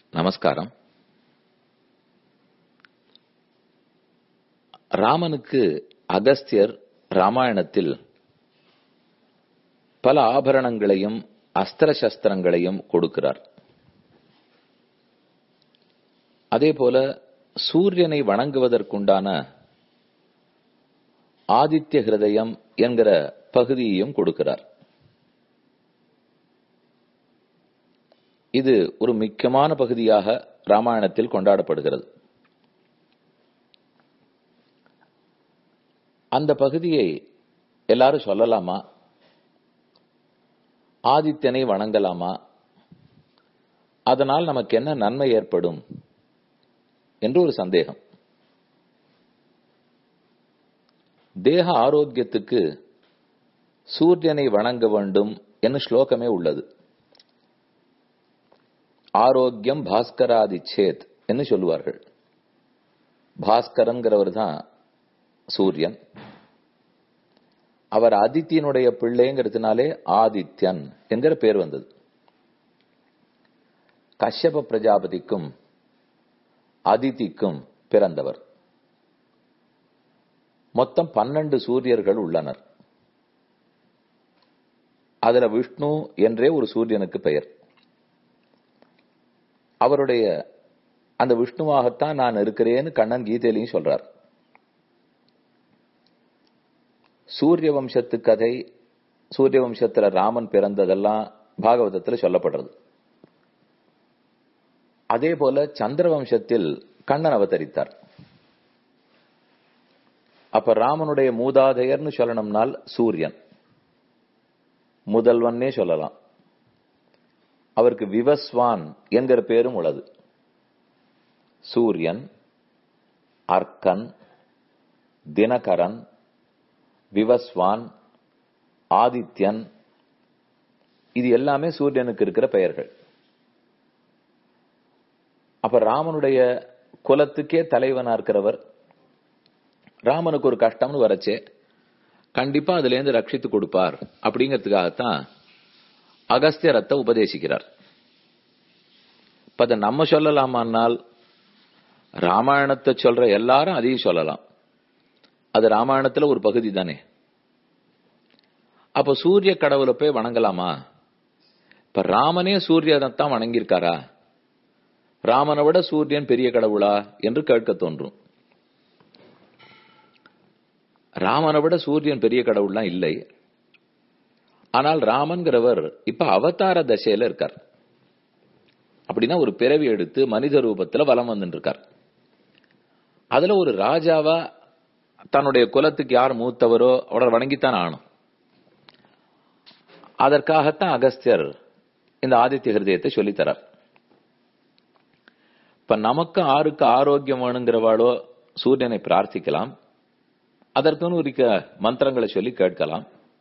நமஸ்காரம் ராமனுக்கு அகஸ்தியர் ராமாயணத்தில் பல ஆபரணங்களையும் அஸ்திர சஸ்திரங்களையும் கொடுக்கிறார் அதே போல சூரியனை வணங்குவதற்குண்டான ஆதித்ய ஹிருதயம் என்கிற பகுதியையும் கொடுக்கிறார் இது ஒரு முக்கியமான பகுதியாக ராமாயணத்தில் கொண்டாடப்படுகிறது அந்த பகுதியை எல்லாரும் சொல்லலாமா ஆதித்யனை வணங்கலாமா அதனால் நமக்கு என்ன நன்மை ஏற்படும் என்று ஒரு சந்தேகம் தேக ஆரோக்கியத்துக்கு சூரியனை வணங்க வேண்டும் என்று ஸ்லோகமே உள்ளது ஆரோக்கியம் பாஸ்கராதி சேத் என்று சொல்லுவார்கள் பாஸ்கரங்கிறவர் தான் சூரியன் அவர் ஆதித்யனுடைய பிள்ளைங்கிறதுனாலே ஆதித்யன் என்கிற பேர் வந்தது கஷ்யப பிரஜாபதிக்கும் அதிதிக்கும் பிறந்தவர் மொத்தம் பன்னெண்டு சூரியர்கள் உள்ளனர் அதுல விஷ்ணு என்றே ஒரு சூரியனுக்கு பெயர் அவருடைய அந்த விஷ்ணுவாகத்தான் நான் இருக்கிறேன்னு கண்ணன் கீதையிலையும் சொல்றார் சூரிய வம்சத்து கதை சூரிய வம்சத்துல ராமன் பிறந்ததெல்லாம் பாகவதத்துல சொல்லப்படுறது அதே போல சந்திர வம்சத்தில் கண்ணன் அவதரித்தார் அப்ப ராமனுடைய மூதாதையர்னு சொல்லணும்னால் சூரியன் முதல்வன்னே சொல்லலாம் அவருக்கு விவஸ்வான் என்கிற பேரும் உள்ளது சூரியன் அர்க்கன் தினகரன் விவஸ்வான் ஆதித்யன் இது எல்லாமே சூரியனுக்கு இருக்கிற பெயர்கள் அப்ப ராமனுடைய குலத்துக்கே தலைவனா இருக்கிறவர் ராமனுக்கு ஒரு கஷ்டம்னு வரச்சே கண்டிப்பா அதுல இருந்து ரட்சித்து கொடுப்பார் அப்படிங்கிறதுக்காகத்தான் அகஸ்தியரத்தை உபதேசிக்கிறார் இப்ப அதை நம்ம சொல்லலாமானால் ராமாயணத்தை சொல்ற எல்லாரும் அதையும் சொல்லலாம் அது ராமாயணத்துல ஒரு பகுதி தானே அப்ப சூரிய கடவுளை போய் வணங்கலாமா இப்ப ராமனே சூரியனைத்தான் வணங்கியிருக்காரா ராமனை விட சூரியன் பெரிய கடவுளா என்று கேட்க தோன்றும் ராமனை விட சூரியன் பெரிய கடவுள்லாம் இல்லை ஆனால் ராமன்கிறவர் இப்ப அவதார தசையில இருக்கார் அப்படின்னா ஒரு பிறவி எடுத்து மனித ரூபத்துல வலம் வந்துட்டு இருக்கார் அதுல ஒரு ராஜாவா தன்னுடைய குலத்துக்கு யார் மூத்தவரோ அவரை வணங்கித்தான் ஆகணும் அதற்காகத்தான் அகஸ்தியர் இந்த ஆதித்ய ஹிருதயத்தை சொல்லித்தரார் இப்ப நமக்கு ஆருக்கு ஆரோக்கியம் வேணுங்கிறவாளோ சூரியனை பிரார்த்திக்கலாம் அதற்குன்னு ஒரு மந்திரங்களை சொல்லி கேட்கலாம்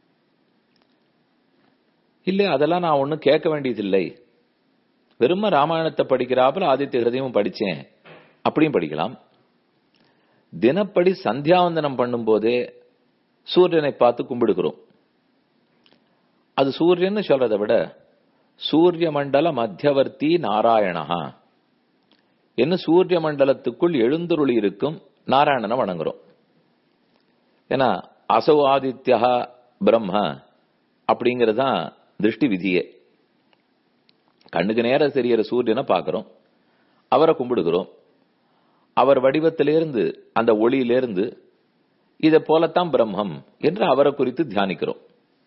இல்லை அதெல்லாம் நான் ஒன்னும் கேட்க வேண்டியதில்லை வெறும ராமாயணத்தை படிக்கிறாப்புல ஆதித்ய ஹிருதயமும் படிச்சேன் அப்படியும் படிக்கலாம் தினப்படி சந்தியாவந்தனம் பண்ணும் போதே சூரியனை பார்த்து கும்பிடுகிறோம் அது சூரியன் சொல்றதை விட சூரிய மண்டல மத்தியவர்த்தி நாராயணஹா என்ன சூரிய மண்டலத்துக்குள் எழுந்துருளி இருக்கும் நாராயணனை வணங்குறோம் ஏன்னா அசௌ ஆதித்யா பிரம்ம அப்படிங்கறதுதான் திருஷ்டி விதியே கண்ணுக்கு நேர தெரியற சூரியனை பார்க்கிறோம் அவரை கும்பிடுகிறோம் அவர் வடிவத்திலிருந்து அந்த ஒளியிலிருந்து இதை போலத்தான் பிரம்மம் என்று அவரை குறித்து தியானிக்கிறோம்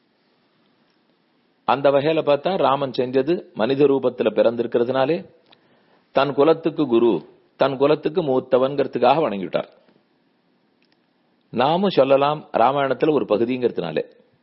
அந்த வகையில பார்த்தா ராமன் செஞ்சது மனித ரூபத்துல பிறந்திருக்கிறதுனாலே தன் குலத்துக்கு குரு தன் குலத்துக்கு மூத்தவன்கிறதுக்காக வணங்கிவிட்டார் நாமும் சொல்லலாம் ராமாயணத்துல ஒரு பகுதிங்கிறதுனாலே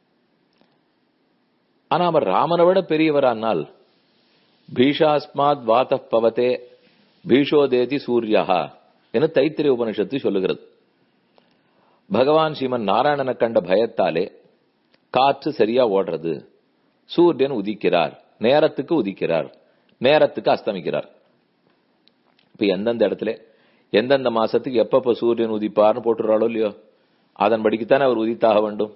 ஆனா அவர் ராமனை விட பெரியவரானால் பீஷாஸ்மாத் வாத பவதே பீஷோதேதி சூர்யா என தைத்திரிய உபனிஷத்து சொல்லுகிறது பகவான் ஸ்ரீமன் நாராயணனை கண்ட பயத்தாலே காற்று சரியா ஓடுறது சூரியன் உதிக்கிறார் நேரத்துக்கு உதிக்கிறார் நேரத்துக்கு அஸ்தமிக்கிறார் இப்ப எந்தெந்த இடத்துல எந்தெந்த மாசத்துக்கு எப்பப்ப சூரியன் உதிப்பார்னு போட்டுறாளோ இல்லையோ அதன்படிக்குத்தானே அவர் உதித்தாக வேண்டும்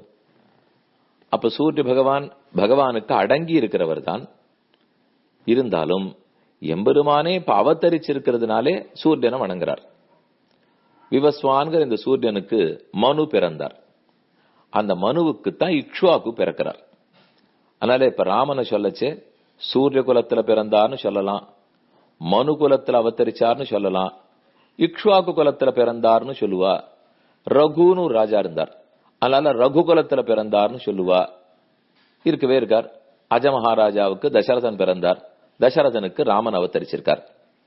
அப்ப சூரிய பகவான் பகவானுக்கு அடங்கி இருக்கிறவர் தான் இருந்தாலும் எம்பெருமானே இப்ப அவதரிச்சிருக்கிறதுனாலே சூரியனை வணங்குறார் விவஸ்வான்கிற இந்த சூரியனுக்கு மனு பிறந்தார் அந்த மனுவுக்கு தான் இக்ஷுவாக்கு பிறக்கிறார் அதனால இப்ப ராமனை சொல்லச்சே சூரிய குலத்துல பிறந்தார்னு சொல்லலாம் மனு குலத்துல அவதரிச்சார்னு சொல்லலாம் இக்ஷுவாக்கு குலத்துல பிறந்தார்னு சொல்லுவா ரகுன்னு ஒரு ராஜா இருந்தார் அதனால ரகு குலத்துல பிறந்தார்னு சொல்லுவா இருக்கவே இருக்கார் அஜ மகாராஜாவுக்கு தசரதன் பிறந்தார் தசரதனுக்கு ராமன் அவதரிச்சிருக்கார்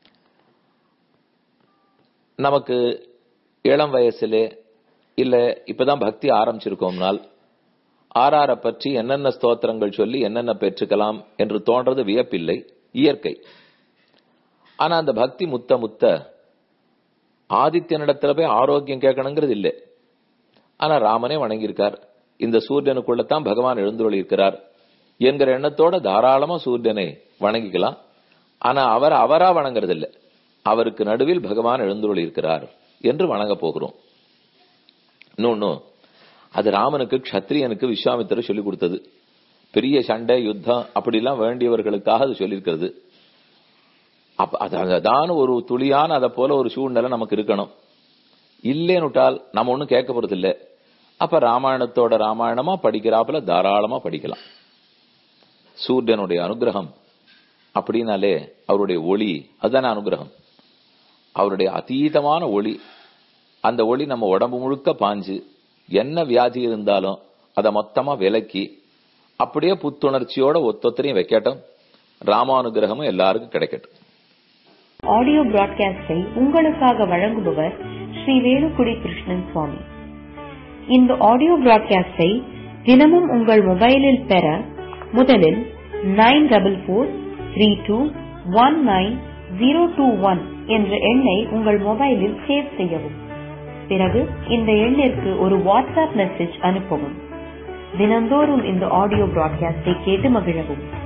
நமக்கு இளம் வயசுலே இல்ல இப்பதான் பக்தி ஆரம்பிச்சிருக்கோம்னால் ஆறார பற்றி என்னென்ன ஸ்தோத்திரங்கள் சொல்லி என்னென்ன பெற்றுக்கலாம் என்று தோன்றது வியப்பில்லை இயற்கை ஆனா அந்த பக்தி முத்த முத்த ஆதித்யனிடத்துல போய் ஆரோக்கியம் கேட்கணுங்கிறது இல்லை ஆனா ராமனே வணங்கியிருக்கார் இந்த சூரியனுக்குள்ளதான் பகவான் எழுந்துள்ளி இருக்கிறார் என்கிற எண்ணத்தோட தாராளமா சூரியனை வணங்கிக்கலாம் ஆனா அவர் அவரா வணங்குறது இல்லை அவருக்கு நடுவில் பகவான் எழுந்துள்ளி இருக்கிறார் என்று வணங்க போகிறோம் இன்னொன்னு அது ராமனுக்கு க்ஷத்ரியனுக்கு விஸ்வாமித்திர சொல்லி கொடுத்தது பெரிய சண்டை யுத்தம் அப்படிலாம் வேண்டியவர்களுக்காக அது சொல்லியிருக்கிறது அப்ப அது அங்கதான் ஒரு துளியான அதை போல ஒரு சூழ்நிலை நமக்கு இருக்கணும் இல்லேனுட்டால் நம்ம ஒண்ணும் கேட்க போறது இல்ல அப்ப ராமாயணத்தோட ராமாயணமா படிக்கிறாப்புல தாராளமா படிக்கலாம் சூரியனுடைய அனுகிரகம் அப்படின்னாலே அவருடைய ஒளி அதுதானே அனுகிரகம் அவருடைய அதீதமான ஒளி அந்த ஒளி நம்ம உடம்பு முழுக்க பாஞ்சு என்ன வியாதி இருந்தாலும் அதை மொத்தமா விலக்கி அப்படியே புத்துணர்ச்சியோட ஒத்தொத்தரையும் வைக்கட்டும் ராமானுகிரகமும் எல்லாருக்கும் கிடைக்கட்டும் ஆடியோ பிராட்காஸ்டை உங்களுக்காக வழங்குபவர் ஸ்ரீ வேலுக்குடி கிருஷ்ணன் சுவாமி இந்த ஆடியோ பிராட்காஸ்டை தினமும் உங்கள் மொபைலில் பெற முதலில் nine double four three two one nine zero two one என்ற எண்ணை உங்கள் மொபைலில் சேவ் செய்யவும் பிறகு இந்த எண்ணிற்கு ஒரு வாட்ஸ்அப் மெசேஜ் அனுப்பவும் தினந்தோறும் இந்த ஆடியோ பிராட்காஸ்டை கேட்டு மகிழவும்